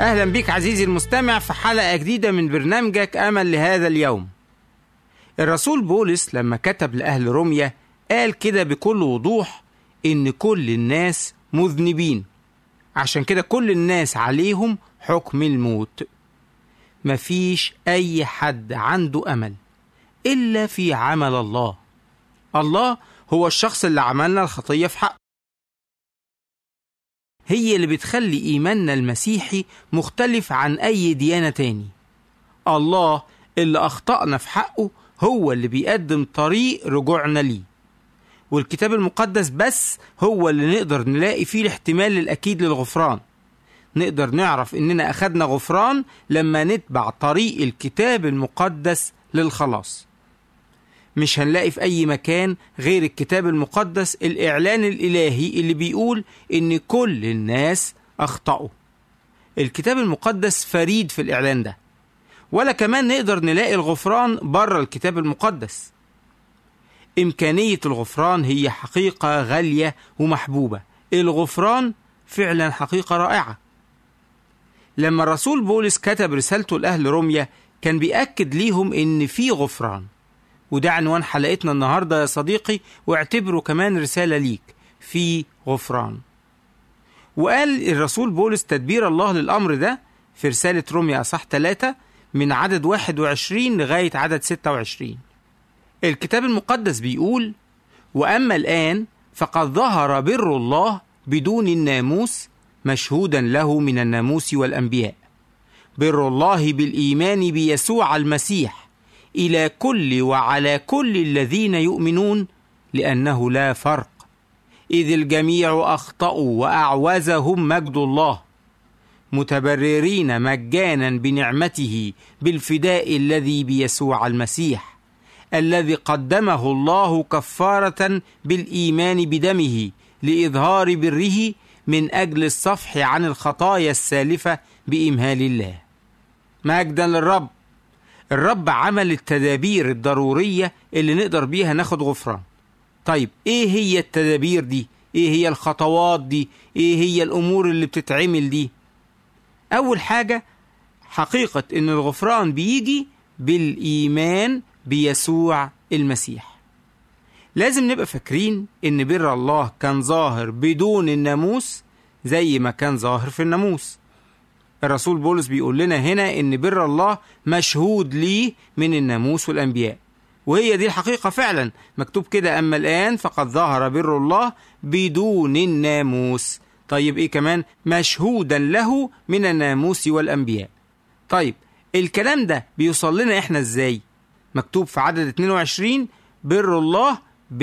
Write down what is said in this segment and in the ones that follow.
أهلا بك عزيزي المستمع في حلقة جديدة من برنامجك أمل لهذا اليوم الرسول بولس لما كتب لأهل روميا قال كده بكل وضوح إن كل الناس مذنبين عشان كده كل الناس عليهم حكم الموت مفيش أي حد عنده أمل إلا في عمل الله الله هو الشخص اللي عملنا الخطية في حقه هي اللي بتخلي إيماننا المسيحي مختلف عن أي ديانة تاني الله اللي أخطأنا في حقه هو اللي بيقدم طريق رجوعنا ليه والكتاب المقدس بس هو اللي نقدر نلاقي فيه الاحتمال الأكيد للغفران نقدر نعرف إننا أخدنا غفران لما نتبع طريق الكتاب المقدس للخلاص مش هنلاقي في أي مكان غير الكتاب المقدس الإعلان الإلهي اللي بيقول إن كل الناس أخطأوا الكتاب المقدس فريد في الإعلان ده ولا كمان نقدر نلاقي الغفران بره الكتاب المقدس إمكانية الغفران هي حقيقة غالية ومحبوبة الغفران فعلا حقيقة رائعة لما الرسول بولس كتب رسالته لأهل روميا كان بيأكد ليهم إن في غفران وده عنوان حلقتنا النهاردة يا صديقي واعتبره كمان رسالة ليك في غفران وقال الرسول بولس تدبير الله للأمر ده في رسالة روميا أصح 3 من عدد 21 لغاية عدد 26 الكتاب المقدس بيقول وأما الآن فقد ظهر بر الله بدون الناموس مشهودا له من الناموس والأنبياء بر الله بالإيمان بيسوع المسيح إلى كل وعلى كل الذين يؤمنون لأنه لا فرق إذ الجميع أخطأوا وأعوزهم مجد الله متبررين مجانا بنعمته بالفداء الذي بيسوع المسيح الذي قدمه الله كفارة بالإيمان بدمه لإظهار بره من أجل الصفح عن الخطايا السالفة بإمهال الله مجدا للرب الرب عمل التدابير الضرورية اللي نقدر بيها ناخد غفران طيب ايه هي التدابير دي ايه هي الخطوات دي ايه هي الامور اللي بتتعمل دي اول حاجة حقيقة ان الغفران بيجي بالايمان بيسوع المسيح لازم نبقى فاكرين ان بر الله كان ظاهر بدون الناموس زي ما كان ظاهر في الناموس الرسول بولس بيقول لنا هنا ان بر الله مشهود ليه من الناموس والانبياء وهي دي الحقيقه فعلا مكتوب كده اما الان فقد ظهر بر الله بدون الناموس طيب ايه كمان مشهودا له من الناموس والانبياء طيب الكلام ده بيوصل لنا احنا ازاي مكتوب في عدد 22 بر الله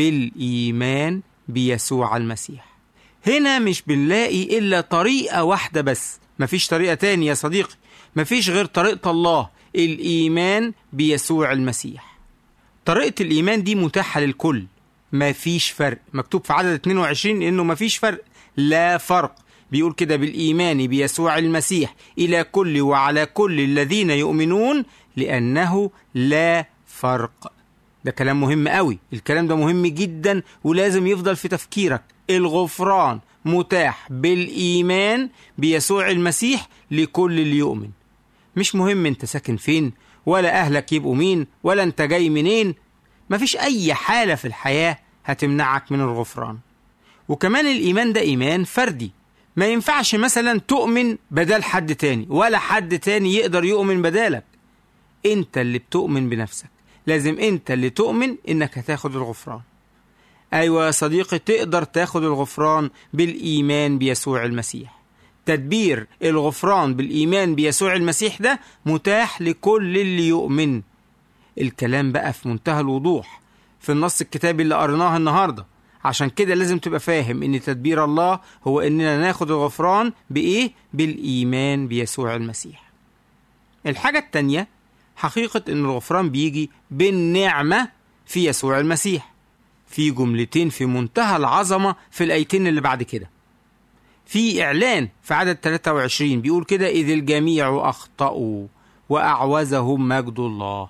بالايمان بيسوع المسيح هنا مش بنلاقي الا طريقه واحده بس مفيش طريقة تاني يا صديقي مفيش غير طريقة الله الإيمان بيسوع المسيح طريقة الإيمان دي متاحة للكل مفيش فرق مكتوب في عدد 22 إنه مفيش فرق لا فرق بيقول كده بالإيمان بيسوع المسيح إلى كل وعلى كل الذين يؤمنون لأنه لا فرق ده كلام مهم قوي الكلام ده مهم جدا ولازم يفضل في تفكيرك الغفران متاح بالإيمان بيسوع المسيح لكل اللي يؤمن مش مهم انت ساكن فين ولا أهلك يبقوا مين ولا انت جاي منين مفيش أي حالة في الحياة هتمنعك من الغفران وكمان الإيمان ده إيمان فردي ما ينفعش مثلا تؤمن بدل حد تاني ولا حد تاني يقدر يؤمن بدالك انت اللي بتؤمن بنفسك لازم انت اللي تؤمن انك هتاخد الغفران ايوه يا صديقي تقدر تاخد الغفران بالايمان بيسوع المسيح تدبير الغفران بالايمان بيسوع المسيح ده متاح لكل اللي يؤمن الكلام بقى في منتهى الوضوح في النص الكتابي اللي قريناه النهارده عشان كده لازم تبقى فاهم ان تدبير الله هو اننا ناخد الغفران بايه بالايمان بيسوع المسيح الحاجه التانيه حقيقه ان الغفران بيجي بالنعمه في يسوع المسيح في جملتين في منتهى العظمه في الايتين اللي بعد كده في إعلان في عدد 23 بيقول كده إذ الجميع أخطأوا وأعوزهم مجد الله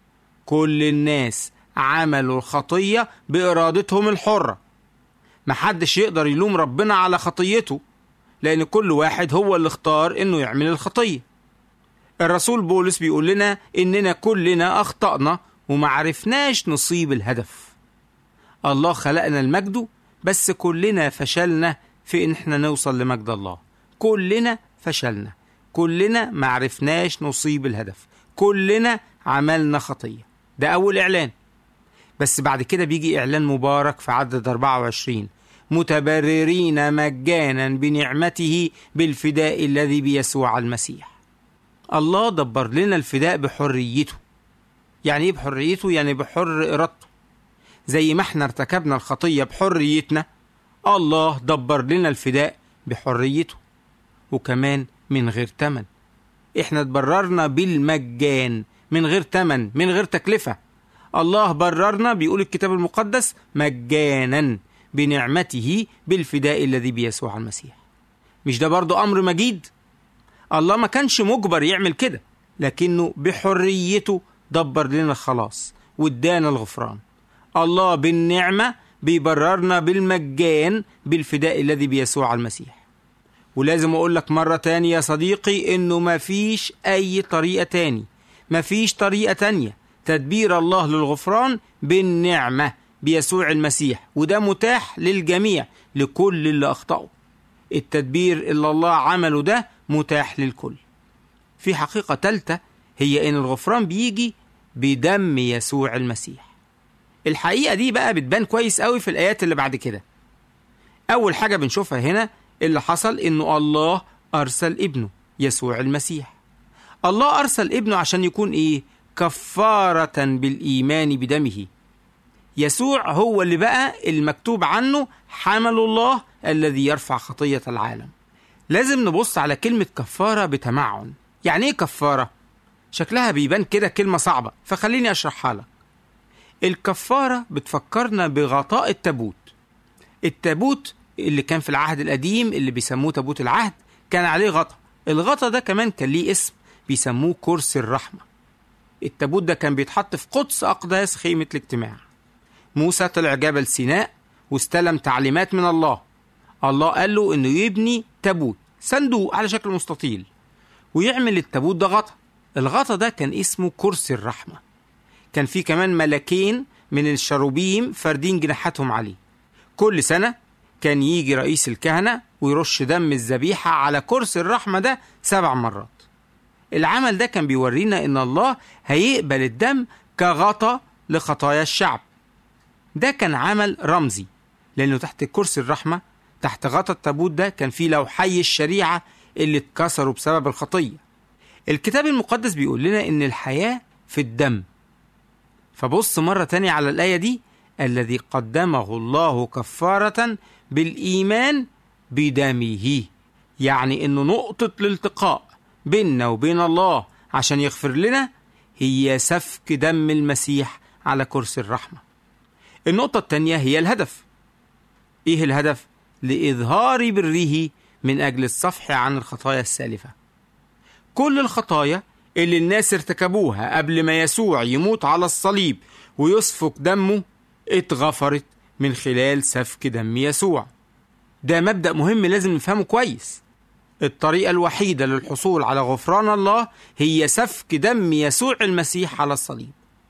كل الناس عملوا الخطية بإرادتهم الحرة محدش يقدر يلوم ربنا على خطيته لأن كل واحد هو اللي اختار إنه يعمل الخطية الرسول بولس بيقول لنا إننا كلنا أخطأنا وما عرفناش نصيب الهدف الله خلقنا لمجده بس كلنا فشلنا في إن احنا نوصل لمجد الله كلنا فشلنا كلنا ما عرفناش نصيب الهدف كلنا عملنا خطية ده أول إعلان بس بعد كده بيجي إعلان مبارك في عدد 24 متبررين مجانا بنعمته بالفداء الذي بيسوع المسيح الله دبر لنا الفداء بحريته يعني ايه بحريته يعني بحر ارادته زي ما احنا ارتكبنا الخطيه بحريتنا الله دبر لنا الفداء بحريته وكمان من غير تمن احنا اتبررنا بالمجان من غير تمن من غير تكلفه الله بررنا بيقول الكتاب المقدس مجانا بنعمته بالفداء الذي بيسوع المسيح مش ده برضو امر مجيد الله ما كانش مجبر يعمل كده لكنه بحريته دبر لنا الخلاص وادانا الغفران الله بالنعمة بيبررنا بالمجان بالفداء الذي بيسوع المسيح ولازم اقول لك مرة تانية يا صديقي انه ما فيش اي طريقة تاني ما فيش طريقة تانية تدبير الله للغفران بالنعمة بيسوع المسيح وده متاح للجميع لكل اللي اخطأوا التدبير اللي الله عمله ده متاح للكل في حقيقة تالتة هي ان الغفران بيجي بدم يسوع المسيح الحقيقة دي بقى بتبان كويس قوي في الآيات اللي بعد كده أول حاجة بنشوفها هنا اللي حصل إنه الله أرسل ابنه يسوع المسيح الله أرسل ابنه عشان يكون إيه؟ كفارة بالإيمان بدمه يسوع هو اللي بقى المكتوب عنه حمل الله الذي يرفع خطية العالم لازم نبص على كلمة كفارة بتمعن يعني إيه كفارة؟ شكلها بيبان كده كلمة صعبة فخليني أشرحها لك الكفارة بتفكرنا بغطاء التابوت التابوت اللي كان في العهد القديم اللي بيسموه تابوت العهد كان عليه غطا الغطا ده كمان كان ليه اسم بيسموه كرسي الرحمة التابوت ده كان بيتحط في قدس أقداس خيمة الاجتماع موسى طلع جبل سيناء واستلم تعليمات من الله الله قال له انه يبني تابوت صندوق على شكل مستطيل ويعمل التابوت ده غطا الغطا ده كان اسمه كرسي الرحمة كان في كمان ملكين من الشروبيم فاردين جناحاتهم عليه كل سنة كان يجي رئيس الكهنة ويرش دم الذبيحة على كرسي الرحمة ده سبع مرات العمل ده كان بيورينا ان الله هيقبل الدم كغطا لخطايا الشعب ده كان عمل رمزي لانه تحت كرسي الرحمة تحت غطا التابوت ده كان فيه لوحي الشريعة اللي اتكسروا بسبب الخطية الكتاب المقدس بيقول لنا ان الحياة في الدم فبص مرة تانية على الآية دي الذي قدمه الله كفارة بالإيمان بدمه يعني إنه نقطة الالتقاء بيننا وبين الله عشان يغفر لنا هي سفك دم المسيح على كرسي الرحمة النقطة التانية هي الهدف إيه الهدف؟ لإظهار بره من أجل الصفح عن الخطايا السالفة كل الخطايا اللي الناس ارتكبوها قبل ما يسوع يموت على الصليب ويسفك دمه اتغفرت من خلال سفك دم يسوع ده مبدأ مهم لازم نفهمه كويس الطريقة الوحيدة للحصول على غفران الله هي سفك دم يسوع المسيح على الصليب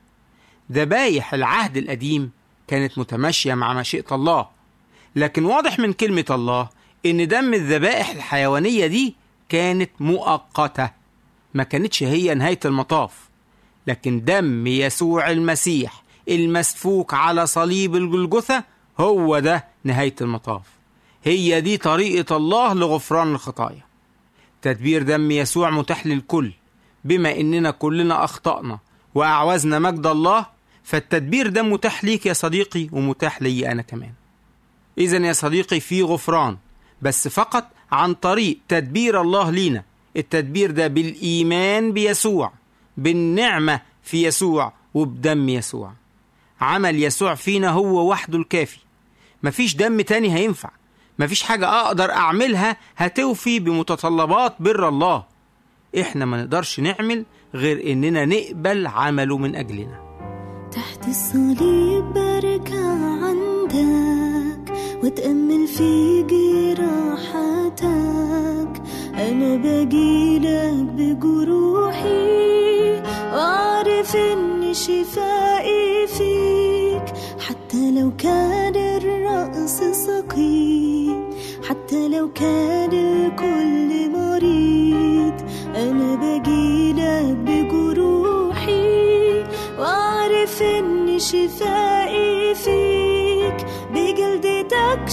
ذبايح العهد القديم كانت متماشية مع مشيئة الله لكن واضح من كلمة الله إن دم الذبائح الحيوانية دي كانت مؤقتة ما كانتش هي نهاية المطاف لكن دم يسوع المسيح المسفوك على صليب الجلجثة هو ده نهاية المطاف هي دي طريقة الله لغفران الخطايا تدبير دم يسوع متاح للكل بما إننا كلنا أخطأنا وأعوزنا مجد الله فالتدبير ده متاح ليك يا صديقي ومتاح لي أنا كمان إذا يا صديقي في غفران بس فقط عن طريق تدبير الله لينا التدبير ده بالإيمان بيسوع بالنعمة في يسوع وبدم يسوع عمل يسوع فينا هو وحده الكافي مفيش دم تاني هينفع مفيش حاجة أقدر أعملها هتوفي بمتطلبات بر الله إحنا ما نقدرش نعمل غير إننا نقبل عمله من أجلنا تحت الصليب بركع عندك واتأمل في جراحك حياتك أنا بجيلك بجروحي وأعرف إن شفائي فيك حتى لو كان الرأس سقيم حتى لو كان الكل مريض أنا بجيلك بجروحي وأعرف إن شفائي فيك بجلدتك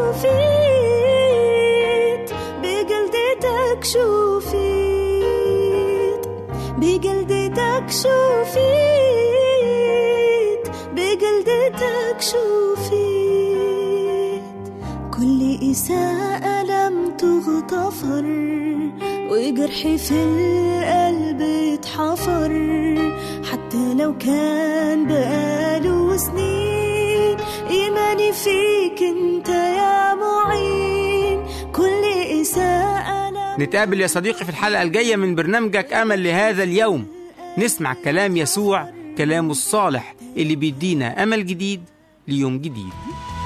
شفيت بجلدتك شفيت بجلدتك شفيت بجلدتك شفيت كل إساءة لم تغتفر وجرحي في القلب اتحفر حتى لو كان بقاله سنين إيماني فيك انت يا معين كل إساءة لم نتقابل يا صديقي في الحلقة الجاية من برنامجك أمل لهذا اليوم نسمع كلام يسوع كلامه الصالح اللي بيدينا أمل جديد ليوم جديد